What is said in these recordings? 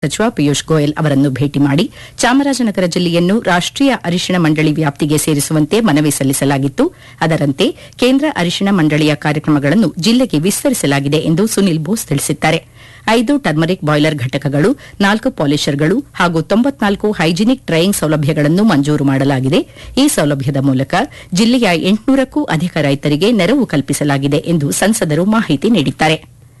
ಸಚಿವ ಪಿಯೂಷ್ ಗೋಯಲ್ ಅವರನ್ನು ಭೇಟಿ ಮಾಡಿ ಚಾಮರಾಜನಗರ ಜಿಲ್ಲೆಯನ್ನು ರಾಷ್ಟೀಯ ಅರಿಶಿಣ ಮಂಡಳಿ ವ್ಯಾಪ್ತಿಗೆ ಸೇರಿಸುವಂತೆ ಮನವಿ ಸಲ್ಲಿಸಲಾಗಿತ್ತು ಅದರಂತೆ ಕೇಂದ್ರ ಅರಿಶಿಣ ಮಂಡಳಿಯ ಕಾರ್ಯಕ್ರಮಗಳನ್ನು ಜಿಲ್ಲೆಗೆ ವಿಸ್ತರಿಸಲಾಗಿದೆ ಎಂದು ಸುನಿಲ್ ಬೋಸ್ ತಿಳಿಸಿದ್ದಾರೆ ಐದು ಟರ್ಮರಿಕ್ ಬಾಯ್ಲರ್ ಘಟಕಗಳು ನಾಲ್ಕು ಪಾಲಿಷರ್ಗಳು ಹಾಗೂ ತೊಂಬತ್ನಾಲ್ಕು ಹೈಜಿನಿಕ್ ಡ್ರೈಯಿಂಗ್ ಸೌಲಭ್ಯಗಳನ್ನು ಮಂಜೂರು ಮಾಡಲಾಗಿದೆ ಈ ಸೌಲಭ್ಯದ ಮೂಲಕ ಜಿಲ್ಲೆಯ ಎಂಟುನೂರಕ್ಕೂ ಅಧಿಕ ರೈತರಿಗೆ ನೆರವು ಕಲ್ಪಿಸಲಾಗಿದೆ ಎಂದು ಸಂಸದರು ಮಾಹಿತಿ ನೀಡಿದ್ದಾರೆ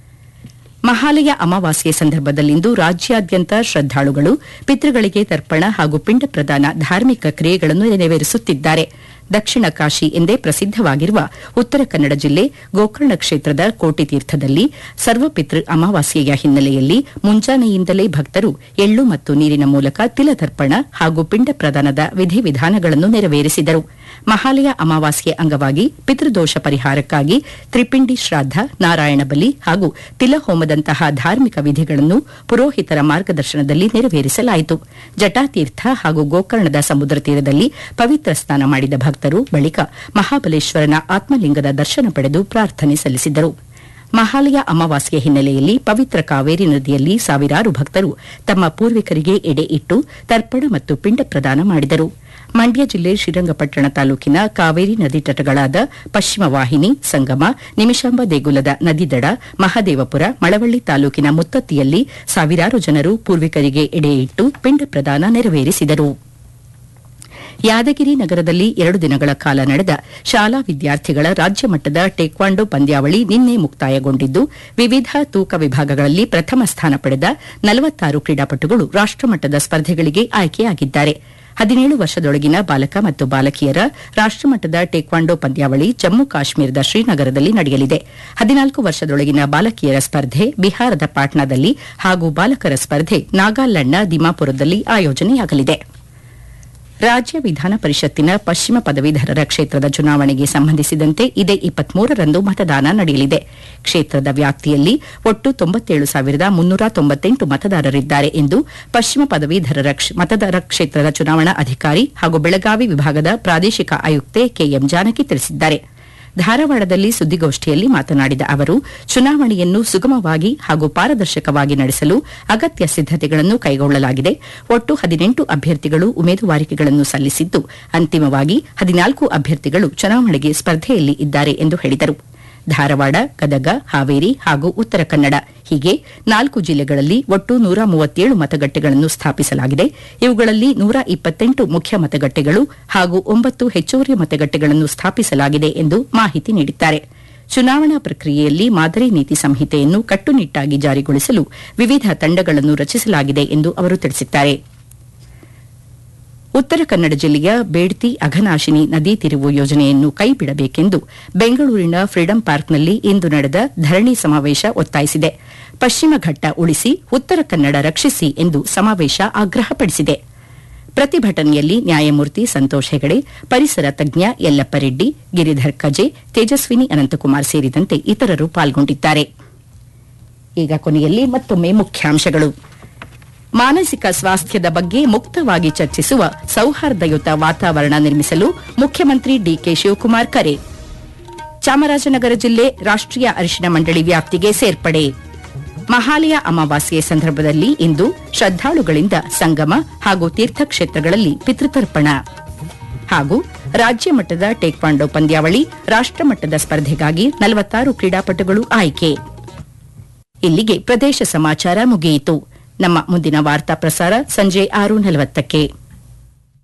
ಮಹಾಲಯ ಅಮಾವಾಸ್ಯೆ ಸಂದರ್ಭದಲ್ಲಿಂದು ರಾಜ್ಯಾದ್ಯಂತ ಶ್ರದ್ದಾಳುಗಳು ಪಿತೃಗಳಿಗೆ ತರ್ಪಣ ಹಾಗೂ ಪಿಂಡ ಪ್ರದಾನ ಧಾರ್ಮಿಕ ಕ್ರಿಯೆಗಳನ್ನು ನೆರವೇರಿಸುತ್ತಿದ್ದಾರೆ ದಕ್ಷಿಣ ಕಾಶಿ ಎಂದೇ ಪ್ರಸಿದ್ದವಾಗಿರುವ ಉತ್ತರ ಕನ್ನಡ ಜಿಲ್ಲೆ ಗೋಕರ್ಣ ಕ್ಷೇತ್ರದ ಕೋಟಿತೀರ್ಥದಲ್ಲಿ ಸರ್ವಪಿತೃ ಅಮಾವಾಸ್ಯೆಯ ಹಿನ್ನೆಲೆಯಲ್ಲಿ ಮುಂಜಾನೆಯಿಂದಲೇ ಭಕ್ತರು ಎಳ್ಳು ಮತ್ತು ನೀರಿನ ಮೂಲಕ ತಿಲತರ್ಪಣ ಹಾಗೂ ಪಿಂಡ ಪ್ರದಾನದ ವಿಧಿವಿಧಾನಗಳನ್ನು ನೆರವೇರಿಸಿದರು ಮಹಾಲಯ ಅಮಾವಾಸ್ಯೆ ಅಂಗವಾಗಿ ಪಿತೃದೋಷ ಪರಿಹಾರಕ್ಕಾಗಿ ತ್ರಿಪಿಂಡಿ ಶ್ರಾದ್ದ ನಾರಾಯಣ ಬಲಿ ಹಾಗೂ ತಿಲಹೋಮದಂತಹ ಧಾರ್ಮಿಕ ವಿಧಿಗಳನ್ನು ಪುರೋಹಿತರ ಮಾರ್ಗದರ್ಶನದಲ್ಲಿ ನೆರವೇರಿಸಲಾಯಿತು ಜಟಾತೀರ್ಥ ಹಾಗೂ ಗೋಕರ್ಣದ ಸಮುದ್ರ ತೀರದಲ್ಲಿ ಪವಿತ್ರ ಸ್ನಾನ ಮಾಡಿದ ಭಕ್ತರು ಬಳಿಕ ಮಹಾಬಲೇಶ್ವರನ ಆತ್ಮಲಿಂಗದ ದರ್ಶನ ಪಡೆದು ಪ್ರಾರ್ಥನೆ ಸಲ್ಲಿಸಿದರು ಮಹಾಲಯ ಅಮಾವಾಸ್ಯೆ ಹಿನ್ನೆಲೆಯಲ್ಲಿ ಪವಿತ್ರ ಕಾವೇರಿ ನದಿಯಲ್ಲಿ ಸಾವಿರಾರು ಭಕ್ತರು ತಮ್ಮ ಪೂರ್ವಿಕರಿಗೆ ಎಡೆ ಇಟ್ಟು ತರ್ಪಣ ಮತ್ತು ಪಿಂಡ ಪ್ರದಾನ ಮಾಡಿದರು ಮಂಡ್ಯ ಜಿಲ್ಲೆ ಶ್ರೀರಂಗಪಟ್ಟಣ ತಾಲೂಕಿನ ಕಾವೇರಿ ನದಿ ತಟಗಳಾದ ಪಶ್ಚಿಮ ವಾಹಿನಿ ಸಂಗಮ ನಿಮಿಷಾಂಬ ದೇಗುಲದ ನದಿದಡ ಮಹದೇವಪುರ ಮಳವಳ್ಳಿ ತಾಲೂಕಿನ ಮುತ್ತತ್ತಿಯಲ್ಲಿ ಸಾವಿರಾರು ಜನರು ಪೂರ್ವಿಕರಿಗೆ ಎಡೆ ಇಟ್ಟು ಪಿಂಡ ಪ್ರದಾನ ನೆರವೇರಿಸಿದರು ಯಾದಗಿರಿ ನಗರದಲ್ಲಿ ಎರಡು ದಿನಗಳ ಕಾಲ ನಡೆದ ಶಾಲಾ ವಿದ್ಯಾರ್ಥಿಗಳ ರಾಜ್ಯ ಮಟ್ಟದ ಟೇಕ್ವಾಂಡೋ ಪಂದ್ಯಾವಳಿ ನಿನ್ನೆ ಮುಕ್ತಾಯಗೊಂಡಿದ್ದು ವಿವಿಧ ತೂಕ ವಿಭಾಗಗಳಲ್ಲಿ ಪ್ರಥಮ ಸ್ಥಾನ ಪಡೆದ ನಲವತ್ತಾರು ಕ್ರೀಡಾಪಟುಗಳು ರಾಷ್ಟಮಟ್ಟದ ಸ್ಪರ್ಧೆಗಳಿಗೆ ಆಯ್ಕೆಯಾಗಿದ್ದಾರೆ ಹದಿನೇಳು ವರ್ಷದೊಳಗಿನ ಬಾಲಕ ಮತ್ತು ಬಾಲಕಿಯರ ರಾಷ್ಟಮಟ್ಟದ ಟೇಕ್ವಾಂಡೋ ಪಂದ್ಯಾವಳಿ ಜಮ್ಮು ಕಾಶ್ಮೀರದ ಶ್ರೀನಗರದಲ್ಲಿ ನಡೆಯಲಿದೆ ಹದಿನಾಲ್ಕು ವರ್ಷದೊಳಗಿನ ಬಾಲಕಿಯರ ಸ್ಪರ್ಧೆ ಬಿಹಾರದ ಪಾಟ್ನಾದಲ್ಲಿ ಹಾಗೂ ಬಾಲಕರ ಸ್ಪರ್ಧೆ ನಾಗಾಲ್ಯಾಂಡ್ನ ದಿಮಾಪುರದಲ್ಲಿ ಆಯೋಜನೆಯಾಗಲಿದೆ ರಾಜ್ಯ ವಿಧಾನ ಪರಿಷತ್ತಿನ ಪಶ್ಚಿಮ ಪದವೀಧರರ ಕ್ಷೇತ್ರದ ಚುನಾವಣೆಗೆ ಸಂಬಂಧಿಸಿದಂತೆ ಇದೇ ಇಪ್ಪತ್ಮೂರರಂದು ಮತದಾನ ನಡೆಯಲಿದೆ ಕ್ಷೇತ್ರದ ವ್ಯಾಪ್ತಿಯಲ್ಲಿ ಒಟ್ಟು ತೊಂಬತ್ತೇಳು ಸಾವಿರದ ಮುನ್ನೂರ ತೊಂಬತ್ತೆಂಟು ಮತದಾರರಿದ್ದಾರೆ ಎಂದು ಪಶ್ಚಿಮ ಪದವೀಧರರ ಮತದಾರ ಕ್ಷೇತ್ರದ ಚುನಾವಣಾ ಅಧಿಕಾರಿ ಹಾಗೂ ಬೆಳಗಾವಿ ವಿಭಾಗದ ಪ್ರಾದೇಶಿಕ ಆಯುಕ್ತೆ ಕೆಎಂ ಜಾನಕಿ ತಿಳಿಸಿದ್ದಾರೆ ಧಾರವಾಡದಲ್ಲಿ ಸುದ್ದಿಗೋಷ್ಠಿಯಲ್ಲಿ ಮಾತನಾಡಿದ ಅವರು ಚುನಾವಣೆಯನ್ನು ಸುಗಮವಾಗಿ ಹಾಗೂ ಪಾರದರ್ಶಕವಾಗಿ ನಡೆಸಲು ಅಗತ್ಯ ಸಿದ್ದತೆಗಳನ್ನು ಕೈಗೊಳ್ಳಲಾಗಿದೆ ಒಟ್ಟು ಹದಿನೆಂಟು ಅಭ್ಯರ್ಥಿಗಳು ಉಮೇದುವಾರಿಕೆಗಳನ್ನು ಸಲ್ಲಿಸಿದ್ದು ಅಂತಿಮವಾಗಿ ಹದಿನಾಲ್ಕು ಅಭ್ಯರ್ಥಿಗಳು ಚುನಾವಣೆಗೆ ಸ್ಪರ್ಧೆಯಲ್ಲಿ ಇದ್ದಾರೆ ಎಂದು ಹೇಳಿದರು ಧಾರವಾಡ ಗದಗ ಹಾವೇರಿ ಹಾಗೂ ಉತ್ತರ ಕನ್ನಡ ಹೀಗೆ ನಾಲ್ಕು ಜಿಲ್ಲೆಗಳಲ್ಲಿ ಒಟ್ಟು ನೂರ ಮೂವತ್ತೇಳು ಮತಗಟ್ಟೆಗಳನ್ನು ಸ್ಥಾಪಿಸಲಾಗಿದೆ ಇವುಗಳಲ್ಲಿ ನೂರ ಇಪ್ಪತ್ತೆಂಟು ಮುಖ್ಯ ಮತಗಟ್ಟೆಗಳು ಹಾಗೂ ಒಂಬತ್ತು ಹೆಚ್ಚುವರಿ ಮತಗಟ್ಟೆಗಳನ್ನು ಸ್ಥಾಪಿಸಲಾಗಿದೆ ಎಂದು ಮಾಹಿತಿ ನೀಡಿದ್ದಾರೆ ಚುನಾವಣಾ ಪ್ರಕ್ರಿಯೆಯಲ್ಲಿ ಮಾದರಿ ನೀತಿ ಸಂಹಿತೆಯನ್ನು ಕಟ್ಟುನಿಟ್ಟಾಗಿ ಜಾರಿಗೊಳಿಸಲು ವಿವಿಧ ತಂಡಗಳನ್ನು ರಚಿಸಲಾಗಿದೆ ಎಂದು ಅವರು ತಿಳಿಸಿದ್ದಾರೆ ಉತ್ತರ ಕನ್ನಡ ಜಿಲ್ಲೆಯ ಬೇಡ್ತಿ ಅಘನಾಶಿನಿ ನದಿ ತಿರುವು ಯೋಜನೆಯನ್ನು ಕೈಬಿಡಬೇಕೆಂದು ಬೆಂಗಳೂರಿನ ಫ್ರೀಡಂ ಪಾರ್ಕ್ನಲ್ಲಿ ಇಂದು ನಡೆದ ಧರಣಿ ಸಮಾವೇಶ ಒತ್ತಾಯಿಸಿದೆ ಪಶ್ಚಿಮ ಘಟ್ಟ ಉಳಿಸಿ ಉತ್ತರ ಕನ್ನಡ ರಕ್ಷಿಸಿ ಎಂದು ಸಮಾವೇಶ ಆಗ್ರಹಪಡಿಸಿದೆ ಪ್ರತಿಭಟನೆಯಲ್ಲಿ ನ್ಯಾಯಮೂರ್ತಿ ಸಂತೋಷ್ ಹೆಗಡೆ ಪರಿಸರ ತಜ್ಞ ಯಲ್ಲಪ್ಪ ರೆಡ್ಡಿ ಗಿರಿಧರ್ ಕಜೆ ತೇಜಸ್ವಿನಿ ಅನಂತಕುಮಾರ್ ಸೇರಿದಂತೆ ಇತರರು ಪಾಲ್ಗೊಂಡಿದ್ದಾರೆ ಈಗ ಕೊನೆಯಲ್ಲಿ ಮತ್ತೊಮ್ಮೆ ಮುಖ್ಯಾಂಶಗಳು ಮಾನಸಿಕ ಸ್ವಾಸ್ಥ್ಯದ ಬಗ್ಗೆ ಮುಕ್ತವಾಗಿ ಚರ್ಚಿಸುವ ಸೌಹಾರ್ದಯುತ ವಾತಾವರಣ ನಿರ್ಮಿಸಲು ಮುಖ್ಯಮಂತ್ರಿ ಡಿಕೆ ಶಿವಕುಮಾರ್ ಕರೆ ಚಾಮರಾಜನಗರ ಜಿಲ್ಲೆ ರಾಷ್ಟೀಯ ಅರಿಶಿಣ ಮಂಡಳಿ ವ್ಯಾಪ್ತಿಗೆ ಸೇರ್ಪಡೆ ಮಹಾಲಯ ಅಮಾವಾಸ್ಯೆ ಸಂದರ್ಭದಲ್ಲಿ ಇಂದು ಶ್ರದ್ದಾಳುಗಳಿಂದ ಸಂಗಮ ಹಾಗೂ ತೀರ್ಥಕ್ಷೇತ್ರಗಳಲ್ಲಿ ಪಿತೃತರ್ಪಣ ಹಾಗೂ ರಾಜ್ಯ ಮಟ್ಟದ ಟೇಕ್ವಾಂಡೋ ಪಂದ್ಯಾವಳಿ ರಾಷ್ಟಮಟ್ಟದ ಸ್ಪರ್ಧೆಗಾಗಿ ನಲವತ್ತಾರು ಕ್ರೀಡಾಪಟುಗಳು ಆಯ್ಕೆ ಇಲ್ಲಿಗೆ ಪ್ರದೇಶ ಸಮಾಚಾರ ಮುಗಿಯಿತು ನಮ್ಮ ಮುಂದಿನ ವಾರ್ತಾ ಪ್ರಸಾರ ಸಂಜೆ ಆರು ನಲವತ್ತಕ್ಕೆ